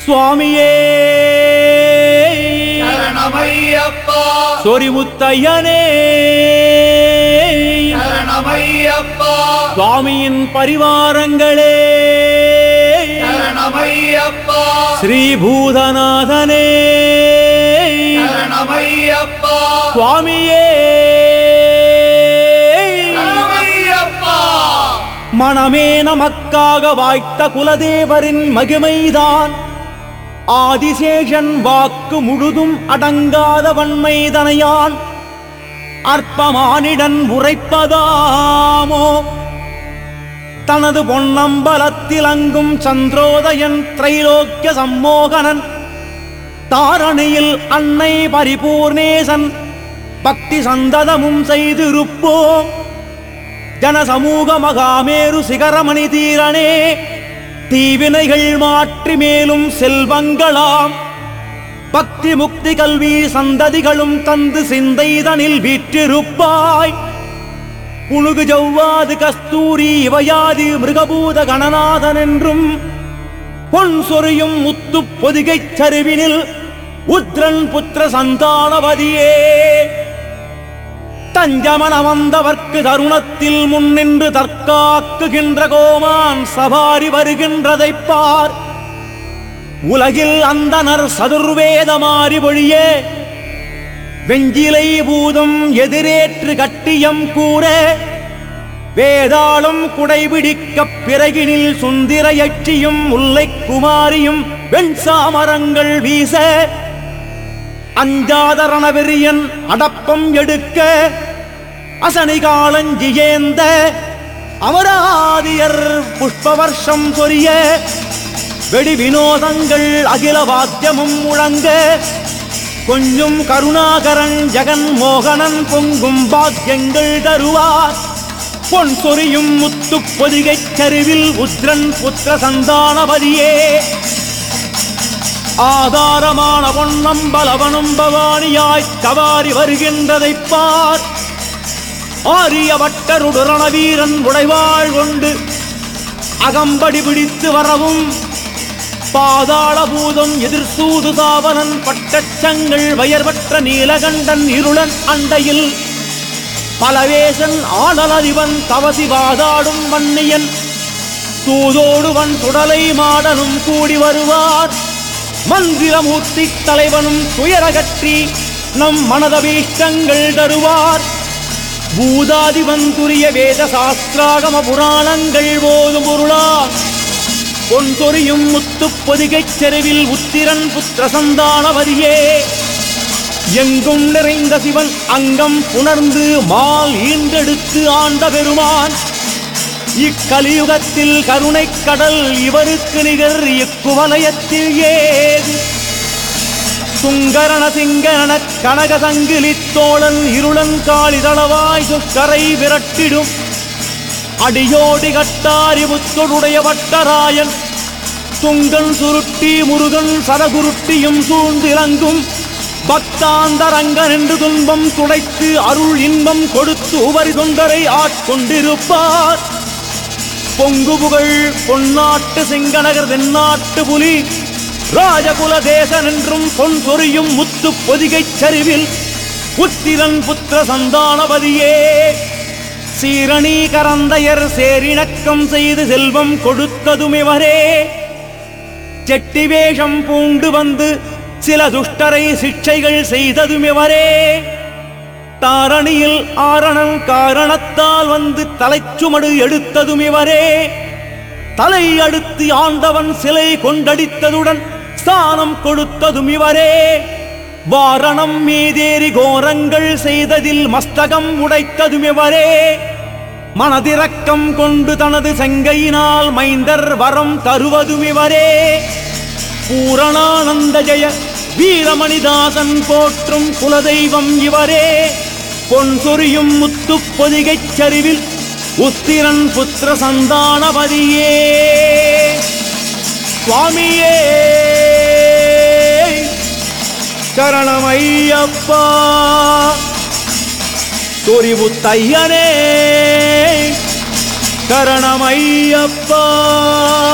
சுவாமியே சரணமையப்பா சொரிமுத்தையனே சரணமையப்பா சுவாமியின் பரிவாரங்களே சரணமையப்பா ஸ்ரீபூதநாதனே சரணமையப்பா சுவாமியே சரணமையப்பா மனமே நமக்காக வாய்த்த குலதேவரின் மகிமைதான் ஆதிசேஷன் வாக்கு முழுதும் அடங்காத வன்மைதனையான் அற்பமானிடன் உரைப்பதாமோ தனது பொன்னம்பலத்தில் அங்கும் சந்திரோதயன் திரைலோக்கிய சம்மோகனன் தாரணியில் அன்னை பரிபூர்ணேசன் பக்தி சந்ததமும் செய்திருப்போம் ஜனசமூக மகாமேரு சிகரமணி தீரனே தீவினைகள் மாற்றி மேலும் செல்வங்களாம் பக்தி முக்தி கல்வி சந்ததிகளும் தந்து சிந்தைதனில் வீற்றிருப்பாய் புழுகு ஜவ்வாது கஸ்தூரி இவையாதி மிருகபூத கணநாதன் என்றும் பொன் சொரியும் முத்து பொதிகைச் சரிவினில் உத்ரன் புத்திர சந்தானவதியே தஞ்சமன வந்தவர்க்கு தருணத்தில் முன்னின்று தற்காக்குகின்ற கோமான் சபாரி வருகின்றதைப் பார் உலகில் அந்தனர் சதுர்வேதமாறி பொழிய வெஞ்சிலை பூதம் எதிரேற்று கட்டியம் கூற வேதாளம் குடைபிடிக்கப் பிறகினில் சுந்திர யட்சியும் முல்லைக் குமாரியும் வெண்சாமரங்கள் வீச அஞ்சாதரணவெறியன் அடப்பம் எடுக்க அசனிகாலஞ்சியேந்த அமராதியர் புஷ்பவர்ஷம் சொரிய வெடி வினோதங்கள் அகில வாத்தியமும் முழங்க கொஞ்சும் கருணாகரன் ஜெகன் மோகனன் பொங்கும் பாக்கியங்கள் தருவார் பொன் சொரியும் முத்து பொதிகைச் சரிவில் உத்ரன் புத்திர சந்தானபதியே ஆதாரமான பொன்னம்பலவனும் பவானியாய் கவாரி வருகின்றதைப் பார் ஆரிய வட்டருடுரண வீரன் உடைவாள் கொண்டு அகம்படி பிடித்து வரவும் பாதாள பூதம் எதிர்சூது தாவனன் பட்டச்சங்கள் வயர்வற்ற நீலகண்டன் இருளன் அண்டையில் பலவேசன் ஆடலதிவன் தவசி வாதாடும் வன்னியன் தூதோடுவன் சுடலை மாடனும் கூடி வருவார் மந்திரமூர்த்தி தலைவனும் துயரகற்றி நம் மனதபீஷ்டங்கள் தருவார் பூதாதிவன் துரிய வேத சாஸ்திராகம புராணங்கள் போதும் பொருளா பொன் சொரியும் முத்து பொதிகைச் செருவில் உத்திரன் புத்திர சந்தானவதியே எங்கும் நிறைந்த சிவன் அங்கம் புணர்ந்து மால் ஈண்டெடுத்து ஆண்ட பெருமான் இக்கலியுகத்தில் கருணைக் கடல் இவருக்கு நிகர் இக்குவலயத்தில் ஏது சுங்கரண சிங்கரண கனக சங்கிலி தோழன் இருளன் காளிதளவாய் சுக்கரை விரட்டிடும் அடியோடி கட்டாரி முத்தொடுடைய வட்டராயன் துங்கன் சுருட்டி முருகன் சதகுருட்டியும் சூழ்ந்திறங்கும் பக்தாந்தரங்கன் என்று துன்பம் துடைத்து அருள் இன்பம் கொடுத்து உபரி தொண்டரை ஆட்கொண்டிருப்பார் பொங்கு புகழ் பொன்னாட்டு சிங்கநகர் தென்னாட்டு புலி ராஜகுல தேசன் என்றும் பொன் சொரியும் முத்து பொதிகைச் சரிவில் உத்திரன் புத்திர சந்தானபதியே சீரணி கரந்தையர் சேரிணக்கம் செய்து செல்வம் கொடுத்ததும் இவரே செட்டி வேஷம் பூண்டு வந்து சில துஷ்டரை சிக்ஷைகள் செய்ததும் இவரே தாரணியில் ஆரணன் காரணத்தால் வந்து தலைச்சுமடு எடுத்ததும் இவரே தலை அடுத்து ஆண்டவன் சிலை கொண்டடித்ததுடன் ஸ்தானம் கொடுத்ததும் இவரே வாரணம் மீதேறி கோரங்கள் செய்ததில் மஸ்தகம் உடைத்ததும் இவரே மனதிறக்கம் கொண்டு தனது செங்கையினால் மைந்தர் வரம் தருவதும் இவரே பூரணானந்த ஜெய வீரமணிதாசன் போற்றும் குலதெய்வம் இவரே பொன் சொரியும் முத்து பொதிகைச் சரிவில் உத்திரன் புத்திர சந்தானபதியே சுவாமியே சரணமையப்பா சொரிமுத்தையனே சரணமையப்பா